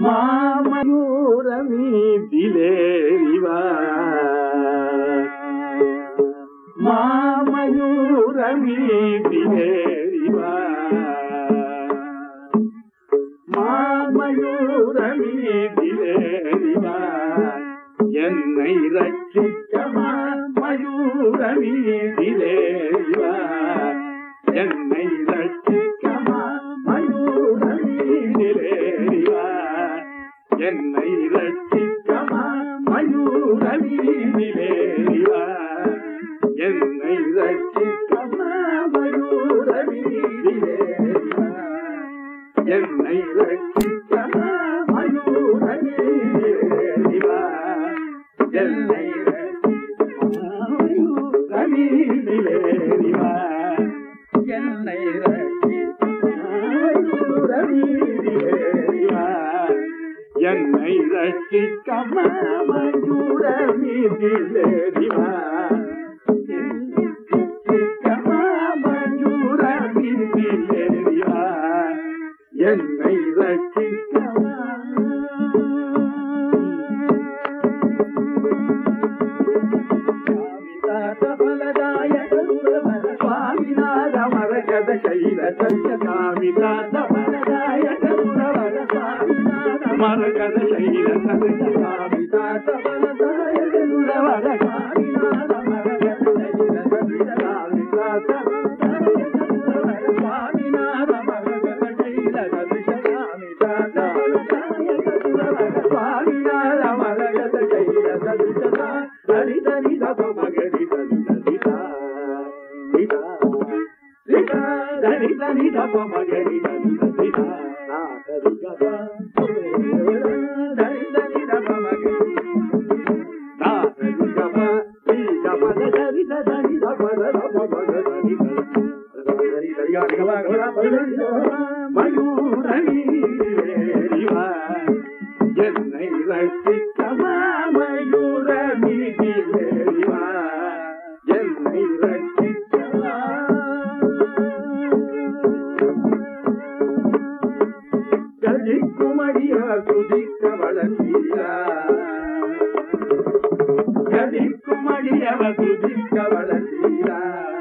மாமயூர மீதிலேறிவா மாமயூர மீதிலேறிவா மாமயூர மீதிலேறிவா என்னை ரட்சிக்க மாமயூர மீதிலேறிவா என்னை ரட்சிக்க மாமயூர மீதிலேறிவா என்னை ரட்சிக்க மாமயூர மீதிலேறிவா என்னை ரட்சிக்க மாமயூர மீதிலேறிவா என்னை ரட்சிக்க மாமயூர மீதிலேறிவா என்னை ரட்சிக்க மாமயூர மீதிலேறிவா என்னை ரட்சிக்க மாமயூர மீதிலேறிவா என்னை ரட்சிக்க மாமயூர மீதிலேறிவா என்னை ரட்சிக்கவா சுவாமிநாத மரகத கைல சத்ய காமிதாத மரதாய கருணவர சுவாமிநாத மரகத கைல சத்ய காமிதாத மரதாய கருணவர சுவாமிநாத மரகத கைல சத்ய காமிதாத சுவாமிநாத மரகத கைல சத்ய காமிதாத சுவாமிநாத மரகத கைல சத்ய தரி தரி தப மகரி தரி தரி தா ரிதா ரிதா தரி தரி தப மகரி தரி தரி தா நா தரி கப தரி தரி தப மகரி நா தரி கப ரி கப தரி தரி தப தப மக தரி தரி தரி கா கப கப மயூரணி ரிவா என்னை ரட்சிக்க மாமயூர மீதிலேறிவா என்னை ரட்சிக்கவா கதிக்குமடிய குதிக்க வளர்ந்தீரா கதிக்குமடியவ குதிக்க வளர்ந்தீரா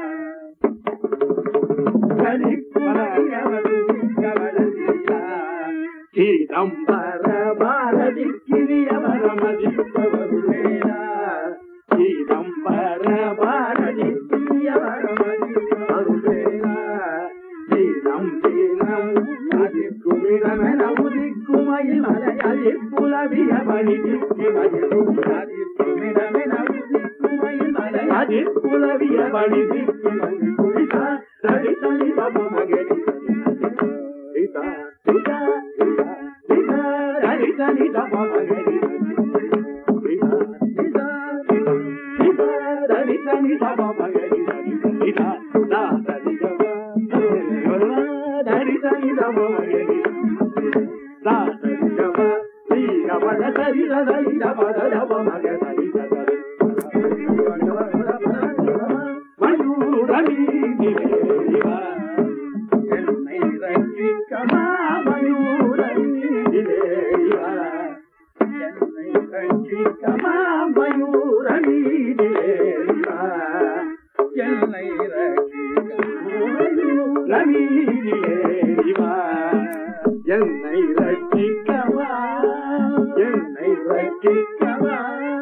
கதிக்குமடியவ குதிக்க வளர்ந்தீரா சிதம்பர பாரதி கிரியவர மதிப்பவருளேரா சிதம்பர பாரதி கிரியவர மதிப்பவருளேரா தீனம் தீனம் அதிக்குமிடமென உதிக்குமயில் மலை அதிப்புலவிய மணி திக்குமயில் அதிக்குமிடமென உதிக்குமயில் மலை அதிப்புலவிய மணி திக்குமயில் குளிதா தனி தனி பப மகரி ரிதா ரிதா ரிதா ரிதா தனி தனி பப மகரி ரிதா ரிதா ரிதா தனி தனி பப மகரி ரிதா தா தனி பப தனி தனி பப மகரி தா தனி பப ரி கப தரி தரி பப தப மக தரி தரி மயூரணி திவேரிவா என்னை ரட்சிக்க மாமயூரீதிலேவா என்னை ரட்சிக்க மாமயூரீதிலேவா என்னை ரட்சிக்க மாமயூரீதிலேவா என்னை ரட்சிக்கவா என்னை ரட்சிக்கவா